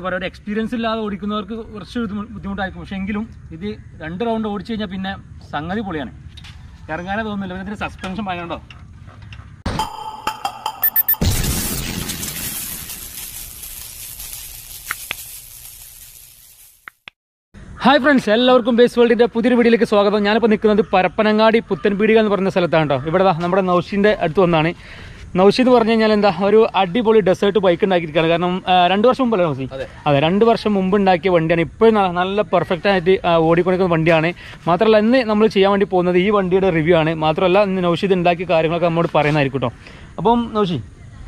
പറയുക ഒരു എക്സ്പീരിയൻസ് ഇല്ലാതെ ഓടിക്കുന്നവർക്ക് കുറച്ച് ബുദ്ധിമു- ബുദ്ധിമുട്ടായിരിക്കും പക്ഷെ എങ്കിലും ഇത് രണ്ട് റൗണ്ട് ഓടിച്ചു കഴിഞ്ഞാൽ പിന്നെ സംഗതി പൊളിയാണ് ഇറങ്ങാനേ തോന്നുന്നില്ല പിന്നെ ഇതിന് സസ്പെൻഷൻ ഭയങ്കരണ്ടോ ഹായ് ഫ്രണ്ട്സ് എല്ലാവർക്കും ബേസ് വേൾഡിന്റെ പുതിയൊരു വീഡിയോയിലേക്ക് സ്വാഗതം ഞാനിപ്പോൾ നിൽക്കുന്നത് പരപ്പനങ്ങാടി പുത്തൻപീടിക എന്ന് പറയുന്ന സ്ഥലത്താണ് കേട്ടോ ഇവിടെ ദാ നമ്മുടെ നൗഷിന്റെ അടുത്ത് വന്നാണ് നൗഷി എന്ന് പറഞ്ഞു കഴിഞ്ഞാൽ എന്താ ഒരു അടിപൊളി ഡെസേർട്ട് ബൈക്ക് ഉണ്ടാക്കിയിരിക്കുകയാണ് കാരണം ആ, രണ്ട് വർഷം മുമ്പല്ലേ നൗഷി അതെ രണ്ട് വർഷം മുമ്പ് ഉണ്ടാക്കിയ വണ്ടിയാണ് ഇപ്പോഴും ന- നല്ല പെർഫെക്റ്റ് ആയിട്ട് ആ, ഓടിക്കൊണ്ടിരിക്കുന്ന വണ്ടിയാണ് മാത്രമല്ല ഇന്ന് നമ്മൾ ചെയ്യാൻ വേണ്ടി പോകുന്നത് ഈ വണ്ടിയുടെ റിവ്യൂ ആണ് മാത്രമല്ല ഇന്ന് നൗഷി ഇത് ഉണ്ടാക്കിയ കാര്യങ്ങളൊക്കെ നമ്മോട് പറയുന്നതായിരിക്കും കേട്ടോ അപ്പം നൗഷി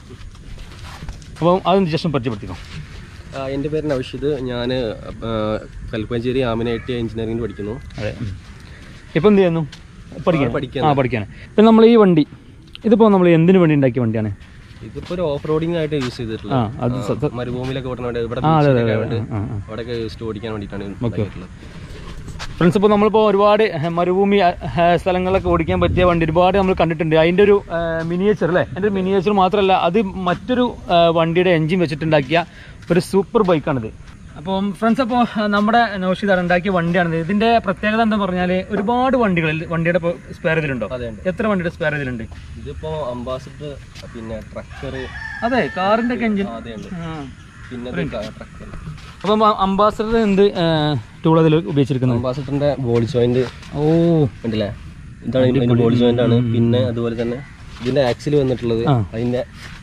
അപ്പം അതൊന്ന് ജസ്റ്റ് പരിചയപ്പെടുത്തിക്കോ ആ, എൻ്റെ പേര് നൗഷിദ് ഞാൻ കൽപ്പഞ്ചേരി ആമിനായിട്ട് എഞ്ചിനീയറിംഗ് പഠിക്കുന്നു അതെ ഇപ്പം എന്ത് ചെയ്യുന്നു പഠിക്കാൻ പഠിക്കുകയാണ്. ആ പഠിക്കാണ് ഇപ്പം നമ്മൾ ഈ വണ്ടി ഇതിപ്പോൾ നമ്മൾ എന്തിനു വേണ്ടി ഉണ്ടാക്കിയ വണ്ടിയാണ് ഇതിപ്പോ ഒരു ഓഫ് റോഡിംഗ് ആയിട്ട് യൂസ് ചെയ്തിട്ടുള്ളത് ആ അത് സ- ആ, മരുഭൂമിയിലൊക്കെ ഓടുന്ന വണ്ടി, ഇവിടെ ആ അതെ അതെ beach അതെ ഒക്കെ ആയതുകൊണ്ട് ആ, ആ. അവിടെയൊക്കെ ജസ്റ്റ് ഓടിക്കാൻ വേണ്ടിയിട്ടാണ് ഉണ്ടാക്കിയിട്ടുള്ളത് ഫ്രണ്ട്സ് ഇപ്പോൾ നമ്മളിപ്പോൾ ഒരുപാട് ഹെ, മരുഭൂമി അ, ഹെ, സ്ഥലങ്ങളിലൊക്കെ ഓടിക്കാൻ പറ്റിയ വണ്ടി ഒരുപാട് നമ്മൾ കണ്ടിട്ടുണ്ട് അതിൻ്റെ ഒരു മിനിയേച്ചർ അല്ലേ അതിൻ്റെ മിനിയേച്ചർ മാത്രമല്ല അത് മറ്റൊരു ആ, വണ്ടിയുടെ എൻജിൻ വെച്ചിട്ടുണ്ടാക്കിയ ഒരു സൂപ്പർ ബൈക്കാണിത് അപ്പം ഫ്രണ്ട്സ് അപ്പോൾ നമ്മുടെ നൗഷിദാർ ഉണ്ടാക്കിയ വണ്ടിയാണിത് ഇതിൻ്റെ പ്രത്യേകത എന്താ പറഞ്ഞാൽ ഒരുപാട് വണ്ടികളിൽ വണ്ടിയുടെ സ്പെയർ ഇതിലുണ്ടോ അതെ ഉണ്ട് എത്ര വണ്ടിയുടെ സ്പെയർ ഇതിലുണ്ട് ഇതിപ്പോ അംബാസിഡർ പിന്നെ ട്രക്കർ അതെ കാറിൻ്റെ ഒക്കെ എൻജിൻ അതേ ഉണ്ട് ആ പിന്നെ ട്രക്കർ അപ്പം അംബാസഡർ എന്ത് ടൂൾ അതിൽ ഉപയോഗിച്ചിരിക്കുന്നത് അംബാസിഡറിന്റെ ബോൾ ജോയിന്റ് ഓ ഉണ്ടല്ലേ ഇതാണ് ഇതിന്റെ ബോൾ ജോയിന്റ് ആണ് പിന്നെ അതുപോലെ തന്നെ ഇതിന്റെ ആക്സിൽ വന്നിട്ടുള്ളത് ആ. അതിന്റെ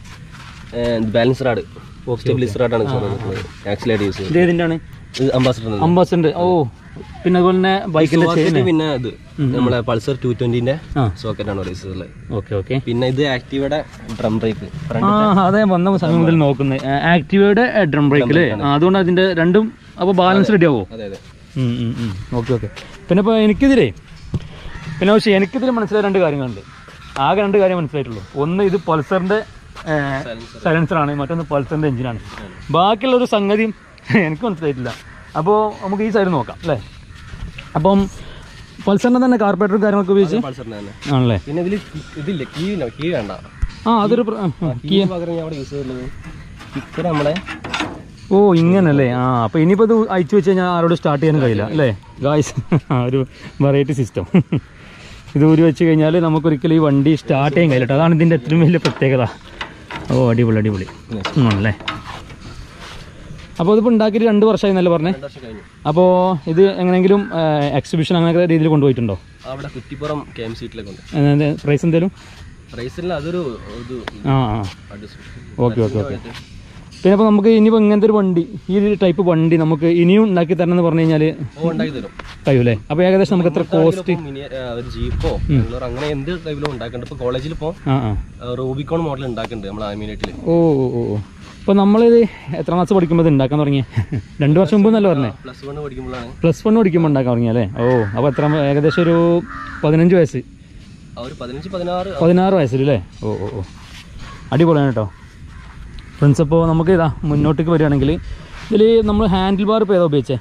ബാലൻസ് റാഡ് സ്റ്റെബിലിസ് റാഡാണ് വന്നിട്ടുള്ളത് ആക്സിലായിട്ട് യൂസ് ചെയ്യുന്നത് ഇത് ഏതിൻ്റെയാണ് ഇത് അംബാസിഡർ അംബാസഡർ ഓ പിന്നെ അതുപോലെ തന്നെ ബൈക്കിന്റെ ചെയിൻ പിന്നെ ഇത് നമ്മളെ പൾസർ ടു ട്വന്റിന്റെ ആ സോക്കറ്റ് ആണ് ഉള്ളത് ഓക്കെ ഓക്കെ പിന്നെ ഇത് ആക്റ്റീവയുടെ ഡ്രം ബ്രേക്ക് ആ അതെ വന്ന സമയം മുതൽ നോക്കുന്നത് ആക്റ്റീവയുടെ ഡ്രം ബ്രേക്ക് അല്ലേ ആ, അതുകൊണ്ട് അതിന്റെ രണ്ടും അപ്പോൾ ബാലൻസ് റെഡി ആവോ അതെ അതെ ഓക്കെ ഓക്കെ പിന്നെ ഇപ്പോൾ എനിക്കിതിലേ പിന്നെ പക്ഷേ എനിക്കിതിൽ മനസ്സിലായ രണ്ട് കാര്യങ്ങളുണ്ട് ആകെ രണ്ട് കാര്യം മനസ്സിലായിട്ടുള്ളൂ ഒന്ന് ഇത് പൾസറിന്റെ സൈലൻസറാണ് മറ്റൊന്ന് പൾസറിന്റെ എഞ്ചിനാണ് ബാക്കിയുള്ള ഒരു സംഗതിയും എനിക്ക് മനസ്സിലായിട്ടില്ല അപ്പോൾ നമുക്ക് ഈ സൈഡ് നോക്കാം അല്ലേ അപ്പം പൾസറിന്റെ തന്നെ കാർപ്പറേറ്ററും കാര്യങ്ങളൊക്കെ ഉപയോഗിച്ച് പൾസറിന്റെ തന്നെ ആണല്ലേ പിന്നെ ഇതില് ഇതില്ല കീ ഇല്ല കീ വേണ്ട ആ അതൊരു പ്ര- ആ, കീ പകരം ഞാൻ അവിടെ യൂസ് ചെയ്തുള്ളത് സ്റ്റിക്കർ നമ്മളെ ഓ ഇങ്ങനല്ലേ ആ അപ്പൊ ഇനിയിപ്പോ ഇത് അയച്ചു വെച്ച് കഴിഞ്ഞാൽ ആരോട് സ്റ്റാർട്ട് ചെയ്യാനും കഴിയില്ല അല്ലേ ഗായ്സ് ഒരു വെറൈറ്റി സിസ്റ്റം ഇത് ഊരി വെച്ച് കഴിഞ്ഞാൽ നമുക്കൊരിക്കലും ഈ വണ്ടി സ്റ്റാർട്ട് ചെയ്യാൻ കഴിയില്ല കേട്ടോ. അതാണ് ഇതിന്റെ ഏറ്റവും വലിയ പ്രത്യേകത ഓ അടിപൊളി അടിപൊളി ഉം, ആണല്ലേ അപ്പോൾ ഇതിപ്പോൾ ഉണ്ടാക്കിയിട്ട് രണ്ട് വർഷമായി എന്നല്ലേ പറഞ്ഞേ രണ്ട് വർഷം കഴിഞ്ഞു അപ്പോൾ ഇത് എങ്ങനെയെങ്കിലും എക്സിബിഷൻ അങ്ങനത്തെ രീതിയിൽ കൊണ്ടുപോയിട്ടുണ്ടോ അവിടെ കുറ്റിപ്പുറം കെ എം സീറ്റിലേക്ക് ഉണ്ട് പ്രൈസ് എന്തേലും റേസിൽ അതൊരു ഇത് ആ ആ അഡ്ജസ്റ്റ് ഓക്കെ ഓക്കെ ഓക്കെ പിന്നെ അപ്പോൾ നമുക്ക് ഇനിയിപ്പോൾ ഇങ്ങനത്തെ ഒരു വണ്ടി ഈ ഒരു ടൈപ്പ് വണ്ടി നമുക്ക് ഇനിയും ഉണ്ടാക്കി തരണം എന്ന് പറഞ്ഞു കഴിഞ്ഞാൽ ഓ ഉണ്ടാക്കി തരും കഴിയൂലേ അപ്പോൾ ഏകദേശം നമുക്ക് എത്ര കോസ്റ്റ് ഇപ്പം മിനി ആ, ഒരു ജീപ്പോ ബാംഗ്ലൂർ അങ്ങനെ എന്ത് ടൈപ്പിലും ഉണ്ടാക്കുന്നുണ്ട് ഇപ്പൊ കോളേജിൽ ഇപ്പോ ആ ആ റൂബിക്കോൺ മോഡൽ ഉണ്ടാക്കുന്നുണ്ട് നമ്മൾ ആമിനേറ്റിൽ ഓ ഓ ഓ ഓ അപ്പോൾ നമ്മളിത് എത്ര ക്ലാസ് പഠിക്കുമ്പോൾ ഇത് ഉണ്ടാക്കാൻ തുടങ്ങിയ രണ്ട് വർഷം മുമ്പ് എന്നല്ല പറഞ്ഞേ പ്ലസ് വൺ പഠിക്കുമ്പോഴാണ് പ്ലസ് വൺ പഠിക്കുമ്പോൾ ഉണ്ടാക്കാൻ തുടങ്ങിയല്ലേ ഓ അപ്പോൾ എത്ര ഏകദേശം ഒരു പതിനഞ്ച് വയസ്സ് ആ ഒരു പതിനഞ്ച് പതിനാറ് പതിനാറ് വയസ്സിലല്ലേ ഓ ഓ ഓ അടിപൊളിയാണ് കേട്ടോ ഫ്രണ്ട്സ് അപ്പോൾ നമുക്ക് ഇതാ മുന്നോട്ടേക്ക് വരികയാണെങ്കിൽ ഇതിൽ നമ്മൾ ഹാൻഡിൽ ബാർ ഇപ്പോൾ ഏതാ ഉപയോഗിച്ചേ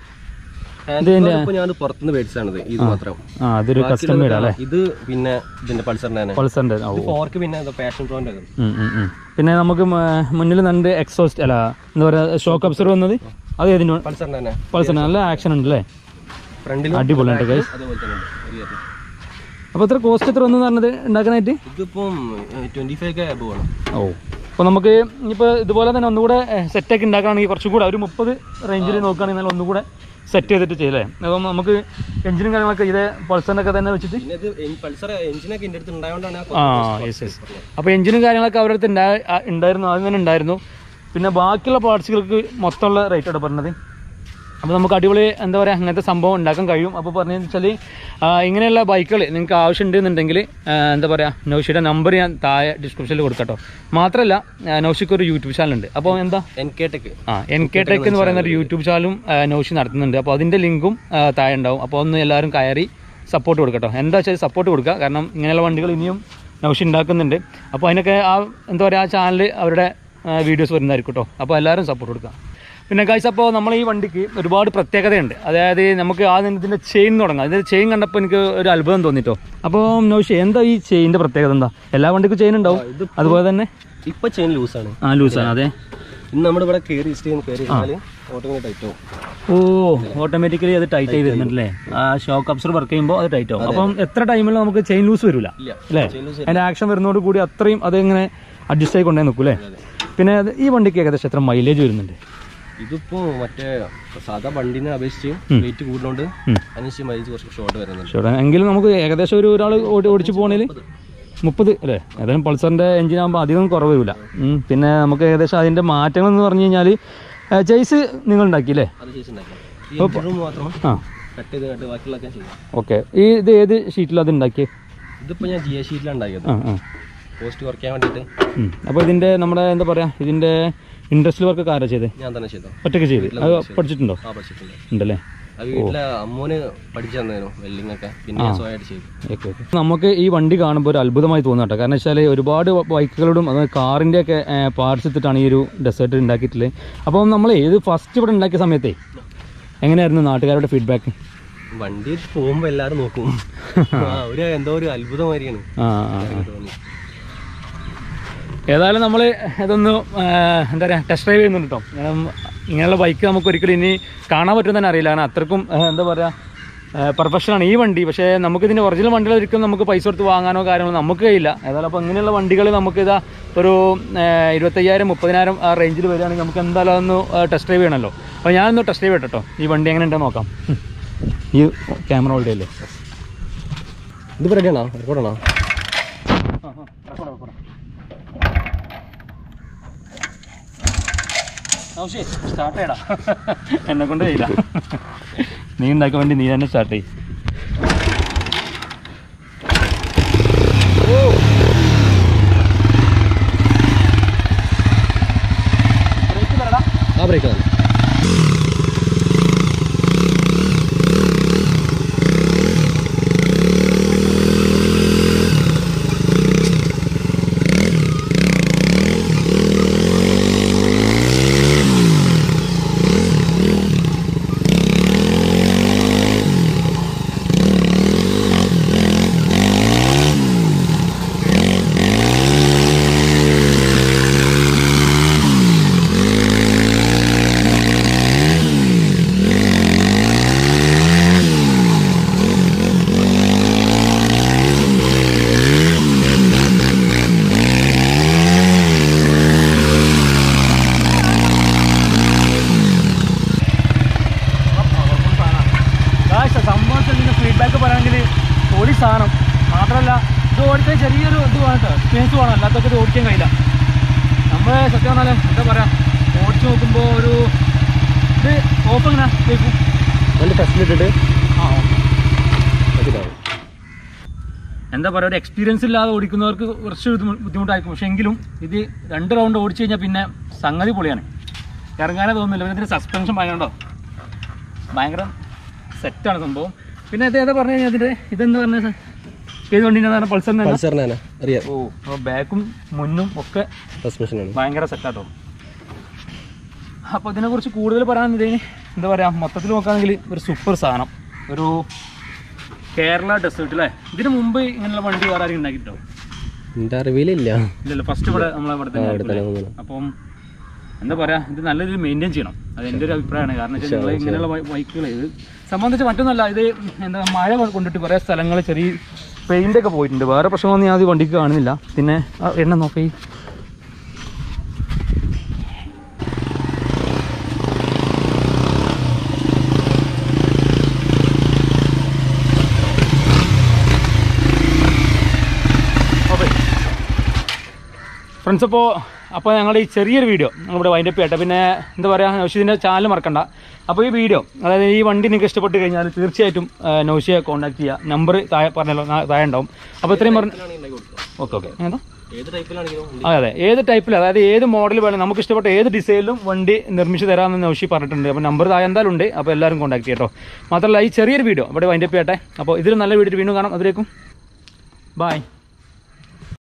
ഇപ്പൊ ഞാൻ പുറത്തുനിന്ന് മേടിച്ചാണിത് ഇത് മാത്രം ആ അതൊരു കസ്റ്റം മേഡ് അല്ലേ ഇത് പിന്നെ ഇതിന്റെ പൾസറിന്റെ തന്നെ പൾസറിൻ്റെ ഓ ഫോർക്ക് പിന്നെ പാഷൻ പ്രോന്റെ ഉം, ഉം, ഉം. പിന്നെ നമുക്ക് മ- മുന്നിൽ രണ്ട് എക്സോസ്റ്റ് അല്ല എന്താ പറയുക ഷോക്ക് അബ്സർവ് വന്നത് അത് ഏതിന് പൾസറിന്റെ തന്നെ പൾസറിന് നല്ല ആക്ഷൻ ഉണ്ട് അല്ലേ ഫ്രണ്ടിലും അടിപൊളിയുണ്ട് ഗൈസ് അതുപോലെ തന്നെ ഉണ്ട് ഒരു കാര്യം. അപ്പോൾ എത്ര കോസ്റ്റ് എത്ര വന്നു പറഞ്ഞത് ഉണ്ടാക്കാനായിട്ട് ഇതിപ്പം ട്വന്റി ഫൈവ് ഒക്കെ അബവ് ആണ് ഓ അപ്പോൾ നമുക്ക് ഇനിയിപ്പോൾ ഇതുപോലെ തന്നെ ഒന്നുകൂടെ സെറ്റൊക്കെ ഉണ്ടാക്കുകയാണെങ്കിൽ കുറച്ചും കൂടെ ഒരു മുപ്പത് റേഞ്ചിൽ നോക്കുകയാണെങ്കിൽ നല്ല ഒന്നുകൂടെ സെറ്റ് ചെയ്തിട്ട് ചെയ്യല്ലേ അപ്പം നമുക്ക് എഞ്ചിനും കാര്യങ്ങളൊക്കെ ഇതേ പൾസറിൻ്റെ ഒക്കെ തന്നെ വെച്ചിട്ട് പിന്നെ ഇത് പൾസർ എഞ്ചിനൊക്കെ എൻ്റെ അടുത്ത് ഉണ്ടായതുകൊണ്ടാണ് ആ യെസ് യെസ് അപ്പോൾ എഞ്ചിനും കാര്യങ്ങളൊക്കെ അവരുടെ അടുത്ത് ഉണ്ടാ- ആ, ഉണ്ടായിരുന്നു ആദ്യം തന്നെ ഉണ്ടായിരുന്നു പിന്നെ ബാക്കിയുള്ള പാർട്സുകൾക്ക് മൊത്തമുള്ള റേറ്റ് ആണ് പറഞ്ഞത് അപ്പോൾ നമുക്ക് അടിപൊളി എന്താ പറയുക അങ്ങനത്തെ സംഭവം ഉണ്ടാക്കാൻ കഴിയും അപ്പോൾ പറഞ്ഞതെന്ന് വെച്ചാൽ ഇങ്ങനെയുള്ള ബൈക്കുകൾ നിങ്ങൾക്ക് ആവശ്യമുണ്ടെന്നുണ്ടെങ്കിൽ എന്താ പറയുക നൗഷിയുടെ നമ്പർ ഞാൻ താഴെ ഡിസ്ക്രിപ്ഷനിൽ കൊടുക്കട്ടോ മാത്രമല്ല ആ, നൗഷിക്ക് ഒരു യൂട്യൂബ് ചാനലുണ്ട് അപ്പോൾ എന്താ എൻ കെ ടെക് ആ എൻ കെ ടെക് എന്ന് പറയുന്ന ഒരു യൂട്യൂബ് ചാനലും ആ, നൗഷി നടത്തുന്നുണ്ട് അപ്പോൾ അതിൻ്റെ ലിങ്കും ആ, താഴെ ഉണ്ടാവും അപ്പോൾ ഒന്ന് എല്ലാവരും കയറി സപ്പോർട്ട് കൊടുക്കട്ടോ എന്താ വെച്ചാൽ സപ്പോർട്ട് കൊടുക്കുക കാരണം ഇങ്ങനെയുള്ള വണ്ടികൾ ഇനിയും നൗഷി ഉണ്ടാക്കുന്നുണ്ട് അപ്പോൾ അതിനൊക്കെ ആ എന്താ പറയുക ആ ചാനൽ അവരുടെ വീഡിയോസ് വരുന്നതായിരിക്കും കേട്ടോ അപ്പോൾ എല്ലാവരും സപ്പോർട്ട് കൊടുക്കുക പിന്നെ കാഴ്ച അപ്പോൾ നമ്മൾ ഈ വണ്ടിക്ക് ഒരുപാട് പ്രത്യേകതയുണ്ട് അതായത് നമുക്ക് ആദ്യം ഇതിൻ്റെ ചെയിൻ തുടങ്ങാം ഇതിൻ്റെ ചെയിൻ കണ്ടപ്പോൾ എനിക്ക് ഒരു അത്ഭുതം തോന്നിട്ടോ അപ്പോൾ നൗഷി എന്താ ഈ ചെയിൻ്റെ പ്രത്യേകത എന്താ എല്ലാ വണ്ടിക്കും ചെയിൻ ഉണ്ടാവും അതുപോലെ തന്നെ ഇപ്പൊ ചെയിൻ ലൂസാണ് ആ ലൂസാണ് അതെ ഇന്ന് നമ്മുടെ ഇവിടെ കയറി സ്റ്റേ കയറി ഇരുന്നാല് ഓട്ടോങ്ങനെ ടൈറ്റ് ആവും ഓ ഓട്ടോമാറ്റിക്കലി അത് ടൈറ്റ് ആയി വരുന്നുണ്ടല്ലേ ആ ഷോക്ക് അബ്സർ വർക്ക് ചെയ്യുമ്പോൾ അത് ടൈറ്റ് ആവും അപ്പം എത്ര ടൈമിൽ നമുക്ക് ചെയിൻ ലൂസ് വരില്ല ഇല്ല അല്ലേ chain loose അതിന്റെ ആക്ഷൻ വരുന്നതോട് കൂടി അത്രയും അത് ഇങ്ങനെ അഡ്ജസ്റ്റ് ആയി കൊണ്ടേ നിൽക്കും അല്ലേ പിന്നെ അത് ഈ വണ്ടിക്ക് ഏകദേശം എത്ര മൈലേജ് വരുന്നുണ്ട് ഇതിപ്പോ മറ്റേ സാധാ വണ്ടിനെ അപേക്ഷിച്ച് വെയിറ്റ് കൂടുന്നോണ്ട് ഉം. അതിനനുസരിച്ച് മൈലേജ് കുറച്ച് ഷോർട്ട് വരുന്നുണ്ട് ഷുവർ എങ്കിലും നമുക്ക് ഏകദേശം ഒരു ഒരാൾ ഓടിച്ച് പോകണേൽ മുപ്പത് അല്ലേ ഏതായാലും പൾസറിന്റെ എഞ്ചിൻ ആകുമ്പോൾ അധികം കുറവ് വരില്ല ഉം. പിന്നെ നമുക്ക് ഏകദേശം അതിന്റെ മാറ്റങ്ങൾ എന്ന് പറഞ്ഞു കഴിഞ്ഞാൽ ചേസ് നിങ്ങൾ ഉണ്ടാക്കി അല്ലേ അത് ശേഷം ഉണ്ടാക്കാം ഈ engine room മാത്രം ആ കട്ട് ചെയ്ത് കട്ട് ബാക്കിയുള്ളതൊക്കെ ചെയ്യാം ഓക്കെ ഈ ഇത് ഏത് ഷീറ്റിലാണ് അത് ഉണ്ടാക്കിയത് ഇതിപ്പോ ഞാൻ ജി എ ഷീറ്റിലാണ് ഉണ്ടാക്കിയത് ആ ആ പോസ്റ്റ് കുറയ്ക്കാൻ വേണ്ടിയിട്ട് അപ്പോൾ ഇതിന്റെ നമ്മുടെ എന്താ പറയാ ഇതിന്റെ ഇൻഡസ്ട്രിയൽ വർക്ക് ആരാ ചെയ്തത് ഞാൻ തന്നെ ചെയ്തോ ഒറ്റയ്ക്ക് ചെയ്ത് അത് പഠിച്ചിട്ടുണ്ടോ ആ പഠിച്ചിട്ടുണ്ട് ഉണ്ടല്ലേ ആ വീട്ടിലെ അമ്മോന് പഠിച്ചു തന്നേനു വെല്ലിംഗ് ഒക്കെ പിന്നെ ഞാൻ സ്വയമായിട്ട് ചെയ്തു ഓക്കെ ഓക്കെ നമുക്ക് ഈ വണ്ടി കാണുമ്പോൾ ഒരു അത്ഭുതമായി തോന്നുന്നു കേട്ടോ കാരണം വെച്ചാൽ ഒരുപാട് ബൈക്കുകളോടും അത് കാറിൻ്റെ ഒക്കെ പാർട്സ് എടുത്തിട്ടാണ് ഈ ഒരു ഡെസേർട്ട് ഉണ്ടാക്കിയിട്ടുള്ളത് അപ്പം നമ്മൾ ഇത് ഫസ്റ്റ് ഇവിടെ ഉണ്ടാക്കിയ സമയത്തേ എങ്ങനെയായിരുന്നു നാട്ടുകാരുടെ ഫീഡ്ബാക്ക് വണ്ടി പോകുമ്പോ എല്ലാരും നോക്കും ആ ഒരു എന്തോ ഒരു അത്ഭുതമായിരിക്കാണ് ആ ആ ആ. തോന്നി ഏതായാലും നമ്മൾ ഇതൊന്ന് ആ, എന്താ പറയുക ടെസ്റ്റ് ഡ്രൈവ് ചെയ്യുന്നുണ്ട് കേട്ടോ കാരണം ഇങ്ങനെയുള്ള ബൈക്ക് നമുക്ക് ഒരിക്കലും ഇനി കാണാൻ പറ്റുമെന്ന് തന്നെ അറിയില്ല കാരണം അത്രക്കും ആ, എന്താ പറയുക പെർഫെക്ഷനാണ് ഈ വണ്ടി പക്ഷേ നമുക്ക് ഇതിൻ്റെ ഒറിജിനൽ വണ്ടികൾ ഒരിക്കലും നമുക്ക് പൈസ കൊടുത്ത് വാങ്ങാനോ കാര്യങ്ങളോ നമുക്ക് കഴിയില്ല ഏതായാലും അപ്പോൾ ഇങ്ങനെയുള്ള വണ്ടികൾ നമുക്ക് ഇതാ ഒരു ആ, ഇരുപത്തയ്യായിരം മുപ്പതിനായിരം ആ റേഞ്ചിൽ വരികയാണെങ്കിൽ നമുക്ക് എന്തായാലും അതൊന്ന് ടെസ്റ്റ് ഡ്രൈവ് ചെയ്യണമല്ലോ അപ്പോൾ ഞാനൊന്ന് ടെസ്റ്റ് ഡ്രൈവ് കേട്ടോ ഈ വണ്ടി എങ്ങനെ ഉണ്ടെന്ന് നോക്കാം ഉം. ഈ ക്യാമറ ഹോൾഡ് അല്ലേ ഇത് റെഡിയാണോ റെക്കോർഡാണോ സ്റ്റാർട്ട് ചെയ്യടാ എന്നെ കൊണ്ട് ചെയ്യില്ല നീ ഉണ്ടാക്കാൻ വേണ്ടി നീ തന്നെ സ്റ്റാർട്ട് ചെയ്യും ആ ബ്രേക്ക് തന്നെ സംഭവത്തിൽ ഇതിന്റെ ഫീഡ്ബാക്ക് പറയുകയാണെങ്കിൽ പൊളി സാധനം മാത്രമല്ല ഇത് ഓടിക്കാൻ ചെറിയൊരു ഇത് വേണം കേട്ടോ സ്പേസ് വേണം അല്ലാത്തൊക്കെ ഇത് ഓടിക്കാൻ കഴിയില്ല നമ്മൾ സത്യം പറഞ്ഞാൽ എന്താ പറയാ ഓടിച്ച് നോക്കുമ്പോൾ ഒരു ഇത് ഓഫ് എങ്ങനെ കേൾക്കും നല്ല ടെസ്റ്റിലിട്ടിട്ട് ആ ഓക്കെ ഇതാവും എന്താ പറയുക ഒരു എക്സ്പീരിയൻസ് ഇല്ലാതെ ഓടിക്കുന്നവർക്ക് കുറച്ച് ബുദ്ധിമു- ബുദ്ധിമുട്ടായിരിക്കും പക്ഷെ എങ്കിലും ഇത് രണ്ട് റൗണ്ട് ഓടിച്ചു കഴിഞ്ഞാൽ പിന്നെ സംഗതി പൊളിയാണ് ഇറങ്ങാനേ തോന്നുന്നില്ല പിന്നെ ഇതിൻ്റെ സസ്പെൻഷൻ ഭയങ്കര ഭയങ്കര സെറ്റാണ് സംഭവം പിന്നെ ഇത് ഏതാ പറഞ്ഞു കഴിഞ്ഞാൽ ഇതിൻ്റെ ഇതെന്ന് പറഞ്ഞ സ- ഏത് വണ്ടീൻ്റെ പൾസറിന് പൾസറിനാണ് അറിയാം ഓ അപ്പോൾ ബാക്കും മുന്നും ഒക്കെ സസ്പെൻഷനാണ് ഭയങ്കര സെറ്റാട്ടോ അപ്പോൾ ഇതിനെക്കുറിച്ച് കൂടുതൽ പറയാൻ ഇതിന് എന്താ പറയുക മൊത്തത്തിൽ നോക്കുകയാണെങ്കിൽ ഒരു സൂപ്പർ സാധനം ഒരു കേരള ഡെസേർട്ട് അല്ലേ ഇതിന് മുമ്പ് ഇങ്ങനെയുള്ള വണ്ടി വേറെ ആരെങ്കിലും ഉണ്ടാക്കിയിട്ടോ എൻ്റെ അറിവിലില്ല ഇല്ലല്ലോ ഫസ്റ്റ് ഇവിടെ നമ്മളെ ഇവിടെ തന്നെ ഇവിടെ തന്നെ ആയിരിക്കും അല്ലേ? അപ്പം എന്താ പറയാ ഇത് നല്ല രീതിയിൽ മെയിൻറ്റെയിൻ ചെയ്യണം അത് എൻ്റെ ഒരു അഭിപ്രായമാണ് കാരണം വെച്ചാൽ നിങ്ങൾ ഇങ്ങനെയുള്ള ബൈക്കുകൾ ഇത് സംബന്ധിച്ച് മറ്റൊന്നല്ല ഇത് എന്താ മഴ കൊണ്ടിട്ട് കുറേ സ്ഥലങ്ങൾ ചെറിയ പെയിൻ്റ് ഒക്കെ പോയിട്ടുണ്ട് വേറെ പ്രശ്നമൊന്നും ഞാൻ അത് വണ്ടിക്ക് കാണുന്നില്ല പിന്നെ ആ, എണ്ണ നോക്കി ഓക്കെ ഫ്രണ്ട്സ് അപ്പോൾ അപ്പോൾ ഞങ്ങളുടെ ഈ ചെറിയൊരു വീഡിയോ നമ്മുടെ വൈൻഡപ്പ് ചെയ്യട്ടെ പിന്നെ എന്താ പറയുക നൗഷീദിൻ്റെ ചാനൽ മറക്കണ്ട അപ്പോൾ ഈ വീഡിയോ അതായത് ഈ വണ്ടി നിങ്ങൾക്ക് ഇഷ്ടപ്പെട്ട് കഴിഞ്ഞാൽ തീർച്ചയായിട്ടും നൗഷിയെ കോൺടാക്ട് ചെയ്യുക നമ്പർ താഴെ പറഞ്ഞല്ലോ നാ- താഴെ ഉണ്ടാവും അപ്പോൾ ഇത്രയും പറഞ്ഞ് ഓക്കെ ഓക്കെ എന്താ ഏത് ടൈപ്പിലാണെങ്കിലും അതെ അതെ ഏത് ടൈപ്പിൽ അതായത് ഏത് മോഡൽ വേണം നമുക്ക് ഇഷ്ടപ്പെട്ട ഏത് ഡിസൈനിലും വണ്ടി നിർമ്മിച്ച് തരാമെന്ന് നൗഷി പറഞ്ഞിട്ടുണ്ട് അപ്പോൾ നമ്പർ താഴെ എന്തായാലും ഉണ്ട് അപ്പോൾ എല്ലാവരും കോൺടാക്ട് ചെയ്യട്ടോ മാത്രമല്ല ഈ ചെറിയൊരു വീഡിയോ ഇവിടെ വൈൻഡപ്പ് ചെയ്യട്ടെ അപ്പോൾ ഇതിൽ നല്ല വീഡിയോ വീണ്ടും കാണാം അതിലേക്കും ബൈ